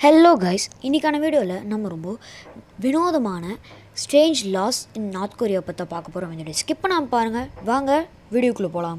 hello guys இன்றைக்கான வீடியோவில் நம்ம ரொம்ப வினோதமான strange laws in North Korea பற்றி பார்க்க போகிறோம் இந்த ஸ்கிப் பண்ணாமல் பாருங்கள் வாங்க வீடியோக்குள்ளே போகலாம்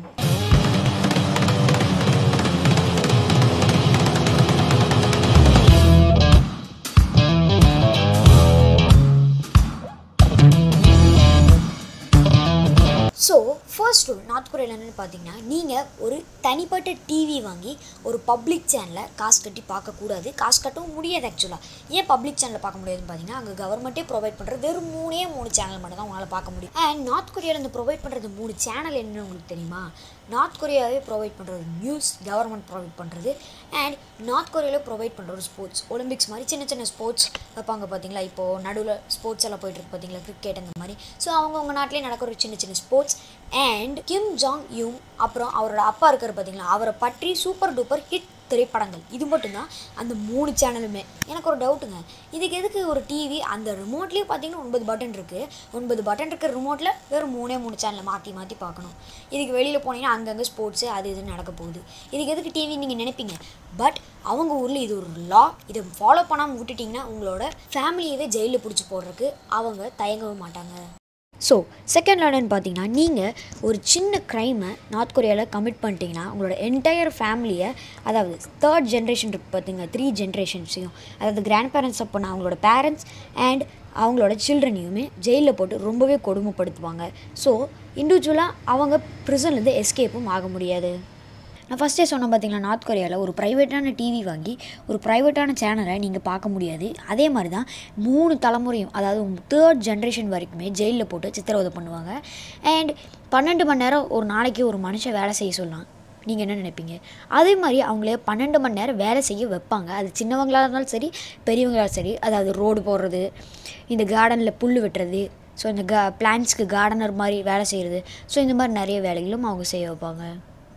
ஸோ ஃபர்ஸ்ட் ரூல் நார்த் கொரியாவில் என்னென்னு பார்த்தீங்கன்னா நீங்கள் ஒரு தனிப்பட்ட டிவி வாங்கி ஒரு பப்ளிக் சேனலை காசு கட்டி பார்க்கக்கூடாது காசு கட்டவும் முடியாது ஆக்சுவலாக ஏன் பப்ளிக் சேனலில் பார்க்க முடியாதுன்னு பார்த்தீங்கன்னா அங்கே கவர்மெண்ட்டே ப்ரொவைட் பண்ணுற வெறும் மூணே மூணு சேனல் மட்டும் தான் உங்களால் பார்க்க முடியும் அண்ட் நார்த் கொரியாவில் இந்த ப்ரொவைட் பண்ணுறது மூணு சேனல் என்னன்னு உங்களுக்கு தெரியுமா நார்த் கொரியாவே ப்ரொவைட் பண்ணுறது நியூஸ் கவர்மெண்ட் ப்ரொவைட் பண்ணுறது அண்ட் நார்த் கொரியாவில் ப்ரொவைட் பண்ணுற ஒரு ஸ்போர்ட்ஸ் ஒலிம்பிக்ஸ் மாதிரி சின்ன சின்ன ஸ்போர்ட்ஸ் வைப்பாங்க பார்த்தீங்களா இப்போது நடுவில் ஸ்போர்ட்ஸ் எல்லாம் போயிட்டு இருக்கு பார்த்தீங்களா கிரிக்கெட் அந்த மாதிரி ஸோ அவங்கவுங்க நாட்டிலே நடக்கிற ஒரு சின்ன சின்ன sports and Kim Jong Un அப்புறம் அவரோட அப்பா இருக்கார் பார்த்தீங்களா அவரை பற்றி சூப்பர் டூப்பர் ஹிட் திரைப்படங்கள் இது மட்டும்தான் அந்த மூணு சேனலுமே எனக்கு ஒரு டவுட்டுங்க இதுக்கு எதுக்கு ஒரு டிவி அந்த ரிமோட்லேயே பார்த்தீங்கன்னா ஒன்பது பட்டன் இருக்குது ஒன்பது பட்டன் இருக்கிற ரிமோட்டில் வெறும் மூணே மூணு சேனலை மாற்றி மாற்றி பார்க்கணும் இதுக்கு வெளியில் போனீங்கன்னா அங்கங்கே ஸ்போர்ட்ஸு அது இதுன்னு நடக்க போகுது இதுக்கு எதுக்கு டிவி நீங்கள் நினைப்பீங்க பட் அவங்க ஊரில் இது ஒரு லா இதை ஃபாலோ பண்ணாமல் விட்டுட்டிங்கன்னா உங்களோட ஃபேமிலியவே ஜெயிலில் பிடிச்சி போடுறதுக்கு அவங்க தயங்கவும் மாட்டாங்க ஸோ செகண்ட் என்னன்னு பார்த்தீங்கன்னா நீங்கள் ஒரு சின்ன க்ரைமை நார்த் கொரியாவில் கமிட் பண்ணிட்டீங்கன்னா உங்களோட என்டையர் ஃபேமிலியை அதாவது தேர்ட் ஜென்ரேஷன் இருக்கு பார்த்தீங்க த்ரீ ஜென்ரேஷன்ஸையும் அதாவது கிராண்ட் பேரண்ட்ஸ் அப்போனா அவங்களோட பேரண்ட்ஸ் அண்ட் அவங்களோட சில்ட்ரனையுமே ஜெயிலில் போட்டு ரொம்பவே கொடுமைப்படுத்துவாங்க ஸோ இண்டிவிஜுவலாக அவங்க ப்ரிசன்லேருந்து எஸ்கேப்பும் ஆக முடியாது நான் ஃபஸ்ட்டே சொன்னேன் பார்த்தீங்களா நார்த் கொரியாவில் ஒரு ப்ரைவேட்டான டிவி வாங்கி ஒரு ப்ரைவேட்டான சேனலை நீங்கள் பார்க்க முடியாது அதே மாதிரி தான் மூணு தலைமுறையும் அதாவது தேர்ட் ஜென்ரேஷன் வரைக்குமே ஜெயிலில் போட்டு சித்திரவதை பண்ணுவாங்க அண்ட் பன்னெண்டு மணி நேரம் ஒரு நாளைக்கு ஒரு மனுஷன் வேலை செய்ய சொல்லலாம் நீங்கள் என்ன நினைப்பீங்க அதே மாதிரி அவங்களே பன்னெண்டு மணி நேரம் வேலை செய்ய வைப்பாங்க அது சின்னவங்களாக இருந்தாலும் சரி பெரியவங்களாக சரி அதாவது ரோடு போடுறது இந்த கார்டனில் புல் வெட்டுறது ஸோ இந்த கா பிளான்ட்ஸ்க்கு கார்டனர் மாதிரி வேலை செய்கிறது ஸோ இந்த மாதிரி நிறைய வேலைகளும் அவங்க செய்ய வைப்பாங்க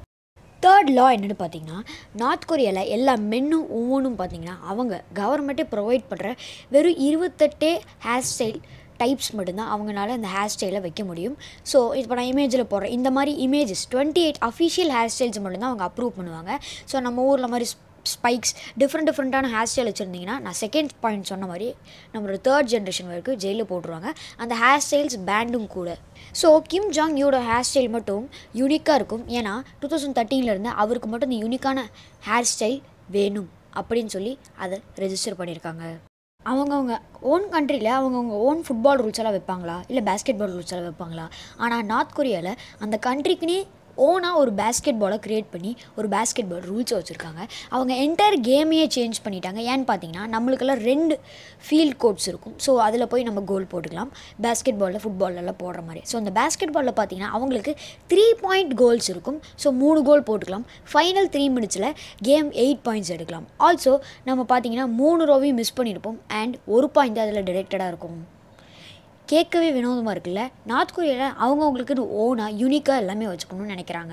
தேர்ட் லா என்னென்னு பார்த்தீங்கன்னா நார்த் கொரியாவில் எல்லா மென்னும் ஒவ்வொன்றும் பார்த்தீங்கன்னா அவங்க கவர்மெண்ட்டே ப்ரொவைட் பண்ணுற வெறும் இருபத்தெட்டே ஹேர் ஸ்டைல் டைப்ஸ் மட்டும்தான் அவங்களால அந்த ஹேர் ஸ்டைலை வைக்க முடியும் ஸோ இப்போ நான் இமேஜில் போடுறேன் இந்த மாதிரி images twenty eight official hair styles மட்டும்தான் அவங்க அப்ரூவ் பண்ணுவாங்க ஸோ நம்ம ஊரில் மாதிரி ஸ்பைக்ஸ் டிஃப்ரெண்ட் டிஃப்ரெண்ட்டான ஹேர் ஸ்டைல் வச்சுருந்தீங்கன்னா நான் செகண்ட் பாயிண்ட் சொன்ன மாதிரி நம்மளோட தேர்ட் ஜென்ரேஷன் வரைக்கும் ஜெயிலில் போட்டுருவாங்க அந்த ஹேர் ஸ்டைல்ஸ் பேண்டும் கூட ஸோ கிம் ஜாங் யூட ஹேர் ஸ்டைல் மட்டும் யூனிக்காக இருக்கும் ஏன்னா டூ தௌசண்ட் தேர்ட்டீன்லேருந்து அவருக்கு மட்டும் இந்த யூனிக்கான ஹேர் ஸ்டைல் வேணும் அப்படின்னு சொல்லி அதை ரெஜிஸ்டர் பண்ணியிருக்காங்க அவங்கவுங்க ஓன் கண்ட்ரியில் அவங்கவுங்க ஓன் ஃபுட்பால் ரூல்ஸ் எல்லாம் வைப்பாங்களா இல்லை பேஸ்கெட் பால் ரூல்ஸ் எல்லாம் வைப்பாங்களா ஆனால் நார்த் கொரியாவில் அந்த கண்ட்ரிக்குனே ஓனாக ஒரு பேஸ்கெட் பாலை க்ரியேட் பண்ணி ஒரு பேஸ்கெட் பால் ரூல்ஸை வச்சுருக்காங்க அவங்க என்டையர் கேமையே சேஞ்ச் பண்ணிட்டாங்க ஏன்னு பார்த்தீங்கன்னா நம்மளுக்கெல்லாம் ரெண்டு ஃபீல்ட் கோட்ஸ் இருக்கும் ஸோ அதில் போய் நம்ம கோல் போட்டுக்கலாம் பேஸ்கெட் பாலில் ஃபுட்பாலெல்லாம் போடுற மாதிரி ஸோ அந்த பேஸ்கெட் பாலில் பார்த்தீங்கன்னா அவங்களுக்கு த்ரீ பாயிண்ட் கோல்ஸ் இருக்கும் ஸோ மூணு கோல் போட்டுக்கலாம் ஃபைனல் த்ரீ மினிட்ஸில் கேம் எயிட் பாயிண்ட்ஸ் எடுக்கலாம் ஆல்சோ நம்ம பார்த்தீங்கன்னா மூணு ரோவையும் மிஸ் பண்ணியிருப்போம் அண்ட் ஒரு பாயிண்ட் அதில் டிரெக்டடாக இருக்கும் கேட்கவே வினோதமாக இருக்குல்ல நார்த் கொரியாவில் அவங்கவுங்களுக்கு ஓனாக யூனிக்காக எல்லாமே வச்சுக்கணும்னு நினைக்கிறாங்க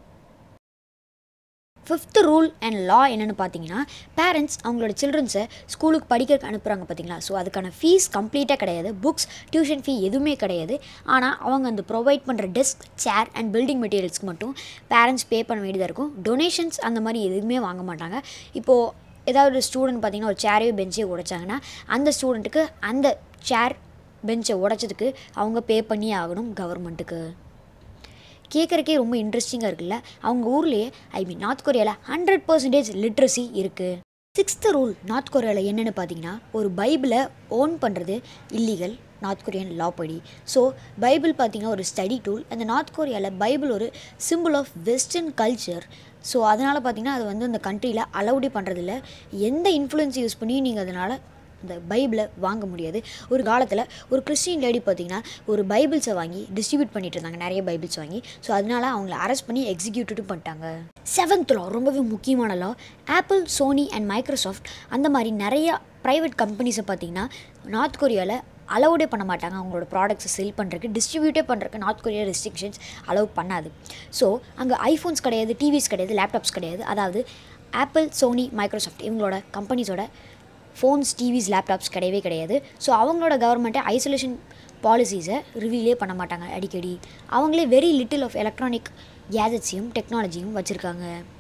ஃபிஃப்த்து ரூல் அண்ட் லா என்னென்னு பார்த்தீங்கன்னா பேரண்ட்ஸ் அவங்களோட சில்ட்ரன்ஸை ஸ்கூலுக்கு படிக்கிறதுக்கு அனுப்புகிறாங்க பார்த்தீங்களா ஸோ அதுக்கான ஃபீஸ் கம்ப்ளீட்டாக கிடையாது புக்ஸ் டியூஷன் ஃபீ எதுவுமே கிடையாது ஆனால் அவங்க அந்த ப்ரொவைட் பண்ணுற டெஸ்க் சேர் அண்ட் பில்டிங் மெட்டீரியல்ஸ்க்கு மட்டும் பேரண்ட்ஸ் பே பண்ண வேண்டியதாக இருக்கும் டொனேஷன்ஸ் அந்த மாதிரி எதுவுமே வாங்க மாட்டாங்க இப்போது ஏதாவது ஒரு ஸ்டூடெண்ட் பார்த்தீங்கன்னா ஒரு சேரையோ பெஞ்சையோ உடைச்சாங்கன்னா அந்த ஸ்டூடெண்ட்டுக்கு அந்த சேர் பெஞ்சை உடச்சதுக்கு அவங்க பே பண்ணி ஆகணும் கவர்மெண்ட்டுக்கு கேட்குறக்கே ரொம்ப இன்ட்ரெஸ்டிங்காக இருக்குல்ல அவங்க ஊர்லேயே ஐ மீன் நார்த் கொரியாவில் ஹண்ட்ரட் பர்சன்டேஜ் லிட்ரஸி இருக்குது சிக்ஸ்த்து ரூல் நார்த் கொரியாவில் என்னென்னு பார்த்தீங்கன்னா ஒரு பைபிளை ஓன் பண்ணுறது இல்லீகல் நார்த் கொரியன் லா படி ஸோ பைபிள் பார்த்திங்கன்னா ஒரு ஸ்டடி டூல் அந்த நார்த் கொரியாவில் பைபிள் ஒரு symbol of western culture so அதனால் பார்த்திங்கன்னா அது வந்து அந்த கண்ட்ரியில் அலௌடே பண்ணுறதில்ல எந்த இன்ஃப்ளூயன்ஸ் யூஸ் பண்ணி நீங்கள் அதனால் இந்த பைபிளை வாங்க முடியாது ஒரு காலத்தில் ஒரு கிறிஸ்டின் லேடி பார்த்திங்கன்னா ஒரு பைபிள்ஸை வாங்கி டிஸ்ட்ரிபியூட் பண்ணிட்டு இருந்தாங்க நிறைய பைபிள்ஸ் வாங்கி ஸோ அதனால அவங்கள அரெஸ்ட் பண்ணி எக்ஸிக்யூட்டிவ் பண்ணிட்டாங்க செவன்த் லா ரொம்பவே முக்கியமான law Apple Sony and Microsoft அந்த மாதிரி நிறைய ப்ரைவேட் கம்பெனிஸை பார்த்திங்கன்னா நார்த் கொரியாவில் அலௌடே பண்ண மாட்டாங்க அவங்களோட ப்ராடக்ட்ஸை செல் பண்ணுறதுக்கு டிஸ்ட்ரிபியூட்டே பண்ணுறதுக்கு நார்த் கொரியா ரெஸ்ட்ரிக்ஷன்ஸ் அலோவ் பண்ணாது ஸோ அங்கே ஐஃபோன்ஸ் கிடையாது டிவிஸ் கிடையாது லேப்டாப்ஸ் கிடையாது அதாவது ஆப்பிள் சோனி மைக்ரோசாஃப்ட் இவங்களோட கம்பெனிஸோட ஃபோன்ஸ் டிவிஸ் லேப்டாப்ஸ் கிடையவே கிடையாது ஸோ அவங்களோட கவர்மெண்ட்டை ஐசோலேஷன் பாலிசிஸை ரிவீலே பண்ண மாட்டாங்க அடிக்கடி அவங்களே வெரி லிட்டில் ஆஃப் எலக்ட்ரானிக் கேஜெட்ஸையும் டெக்னாலஜியும் வச்சுருக்காங்க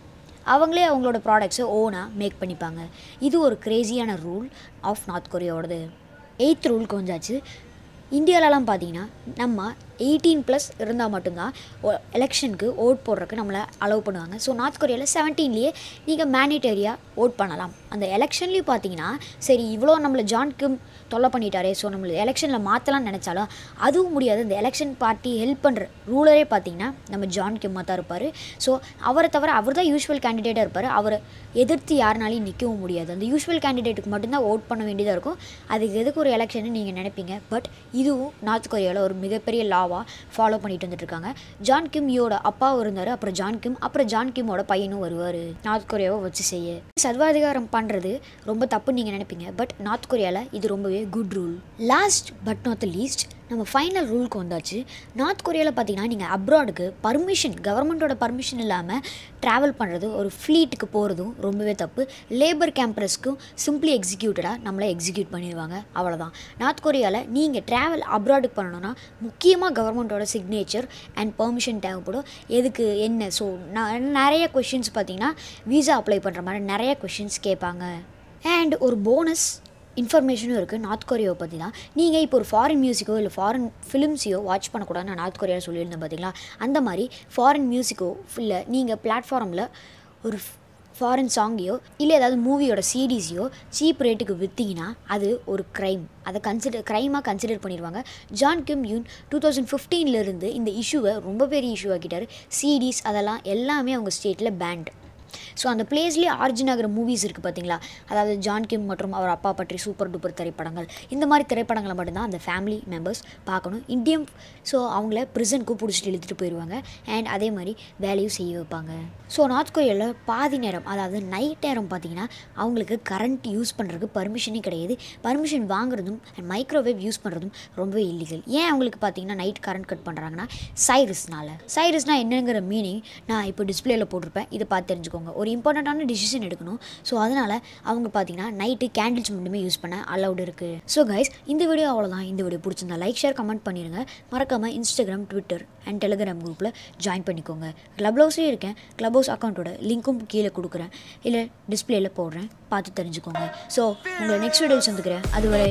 அவங்களே அவங்களோட ப்ராடக்ட்ஸை ஓனாக மேக் பண்ணிப்பாங்க இது ஒரு கிரேசியான ரூல் ஆஃப் நார்த் கொரியாவோடது எயித் ரூலுக்கு வந்தாச்சு இந்தியாவிலலாம் பார்த்தீங்கன்னா நம்ம எயிட்டீன் ப்ளஸ் இருந்தால் மட்டும்தான் எலெக்ஷனுக்கு ஓட் போடுறதுக்கு நம்மளை அலோவ் பண்ணுவாங்க ஸோ நார்த் கொரியாவில் செவன்டீன்லேயே நீங்கள் மேனிட்டரியாக ஓட் பண்ணலாம் அந்த எலெக்ஷன்லேயும் பார்த்தீங்கன்னா சரி இவ்வளோ நம்மளை ஜான் கிம் தொல்லை பண்ணிட்டாரே ஸோ நம்மளை எலெக்ஷனில் மாற்றலாம்னு நினச்சாலும் அதுவும் முடியாது இந்த எலெக்ஷன் பார்ட்டி ஹெல்ப் பண்ணுற ரூலரே பார்த்தீங்கன்னா நம்ம ஜான் கிம்மாக தான் இருப்பார் ஸோ அவரை தவிர அவர் தான் யூஸ்வல் கேண்டிடேட்டாக இருப்பார் அவரை எதிர்த்து யாருனாலையும் நிற்கவும் முடியாது அந்த யூஸ்வல் கேண்டிடேட்டுக்கு மட்டும்தான் ஓட் பண்ண வேண்டியதாக இருக்கும் அதுக்கு எதுக்கு ஒரு எலெக்ஷன் நீங்கள் நினைப்பீங்க பட் இதுவும் நார்த் கொரியாவில் ஒரு மிகப்பெரிய லாவாக ஃபாலோ பண்ணிட்டு வந்துட்டு இருக்காங்க ஜான் கிம் யோட அப்பாவும் இருந்தார் அப்புறம் ஜான் கிம் அப்புறம் ஜான் கிம்மோட பையனும் வருவார் நார்த் கொரியாவை வச்சு செய்ய சர்வாதிகாரம் பண்ணுறது ரொம்ப தப்புன்னு நீங்கள் நினைப்பீங்க பட் நார்த் கொரியாவில் இது ரொம்பவே good rule last but not the least நம்ம ஃபைனல் ரூலுக்கு வந்தாச்சு நார்த் கொரியாவில் பார்த்தீங்கன்னா நீங்கள் அப்ராடுக்கு பர்மிஷன் கவர்மெண்ட்டோட பர்மிஷன் இல்லாமல் ட்ராவல் பண்ணுறது ஒரு ஃப்ளீட்டுக்கு போகிறதும் ரொம்பவே தப்பு லேபர் கேம்பரஸ்க்கும் சிம்பிளி எக்ஸிக்யூட்டடாக நம்மளை எக்ஸிக்யூட் பண்ணிடுவாங்க அவ்வளோதான் நார்த் கொரியாவில் நீங்கள் ட்ராவல் அப்ராடுக்கு பண்ணணும்னா முக்கியமாக கவர்மெண்ட்டோட சிக்னேச்சர் அண்ட் பெர்மிஷன் தேவைப்படும் எதுக்கு என்ன ஸோ நான் நிறைய கொஷின்ஸ் பார்த்தீங்கன்னா வீசா அப்ளை பண்ணுற மாதிரி நிறைய கொஷின்ஸ் கேட்பாங்க அண்ட் ஒரு போனஸ் இன்ஃபர்மேஷனும் இருக்குது நார்த் கொரியாவை பற்றி தான் நீங்கள் இப்போ ஒரு ஃபாரின் மியூசிக்கோ இல்லை ஃபாரின் ஃபிலிம்ஸையோ வாட்ச் பண்ணக்கூடாது நான் நார்த் கொரியாவில் சொல்லியிருந்தேன் பார்த்தீங்களா அந்த மாதிரி ஃபாரின் மியூசிக்கோ இல்லை நீங்கள் பிளாட்ஃபார்மில் ஒரு ஃபாரின் சாங்கையோ இல்லை ஏதாவது மூவியோட சீரீஸையோ சீப் ரேட்டுக்கு விற்றீங்கன்னா அது ஒரு க்ரைம் அதை கன்சிடர் க்ரைமாக கன்சிடர் பண்ணிடுவாங்க John Kim Un two thousand ஃபிஃப்டீன்லேருந்து இந்த இஷ்யூவை ரொம்ப பெரிய இஷ்யூ ஆக்கிட்டார் சீரீஸ் அதெல்லாம் எல்லாமே அவங்க ஸ்டேட்டில் பேண்ட் ஸோ அந்த பிளேஸ்லேயே ஆர்ஜின் ஆகிற மூவிஸ் இருக்குது பார்த்தீங்களா அதாவது ஜான் கிம் மற்றும் அவர் அப்பா பற்றி சூப்பர் டூப்பர் திரைப்படங்கள் இந்த மாதிரி திரைப்படங்களை மட்டும்தான் அந்த ஃபேமிலி மெம்பர்ஸ் பார்க்கணும் இந்தியன் ஸோ அவங்கள ப்ரிசனுக்கு பிடிச்சிட்டு இழுத்துட்டு போயிடுவாங்க அண்ட் அதே மாதிரி வேலையும் செய்ய வைப்பாங்க ஸோ நார்த் கொரியாவில் பாதி நேரம் அதாவது நைட் நேரம் பார்த்தீங்கன்னா அவங்களுக்கு கரண்ட் யூஸ் பண்ணுறதுக்கு பர்மிஷனே கிடையாது பர்மிஷன் வாங்குறதும் அண்ட் மைக்ரோவேவ் யூஸ் பண்ணுறதும் ரொம்பவே இல்லீகல் ஏன் அவங்களுக்கு பார்த்தீங்கன்னா நைட் கரண்ட் கட் பண்ணுறாங்கன்னா சைரஸ்னால சைரஸ்னால் என்னங்கிற மீனிங் நான் இப்போ டிஸ்பிளேல போட்டிருப்பேன் இதை பார்த்து தெரிஞ்சுக்கோங்க ஒரு இம்பார்ட்டண்ட்டான டிசிஷன் எடுக்கணும் ஸோ அதனால் அவங்க பார்த்தீங்கன்னா நைட்டு கேண்டில்ஸ் மட்டுமே யூஸ் பண்ண அலௌட் இருக்குது ஸோ கைஸ் இந்த வீடியோ அவ்வளோதான் இந்த வீடியோ பிடிச்சிருந்தா லைக் ஷேர் கமெண்ட் பண்ணிடுங்க மறக்காமல் இன்ஸ்டாகிராம் ட்விட்டர் அண்ட் டெலிகிராம் குரூப்பில் ஜாயின் பண்ணிக்கோங்க க்ளப் ஹவுஸ்லேயும் இருக்கேன் க்ளப் ஹவுஸ் அக்கௌண்ட்டோட லிங்க்கும் கீழே கொடுக்குறேன் இல்லை டிஸ்பிளேல போடுறேன் பார்த்து தெரிஞ்சுக்கோங்க ஸோ உங்களை நெக்ஸ்ட் வீடியோ சந்திக்கிறேன் அதுவரை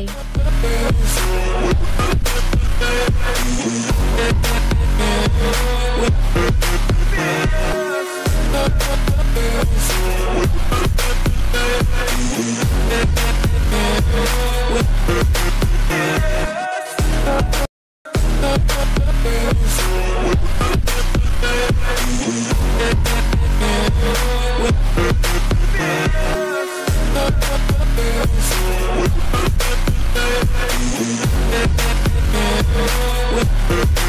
With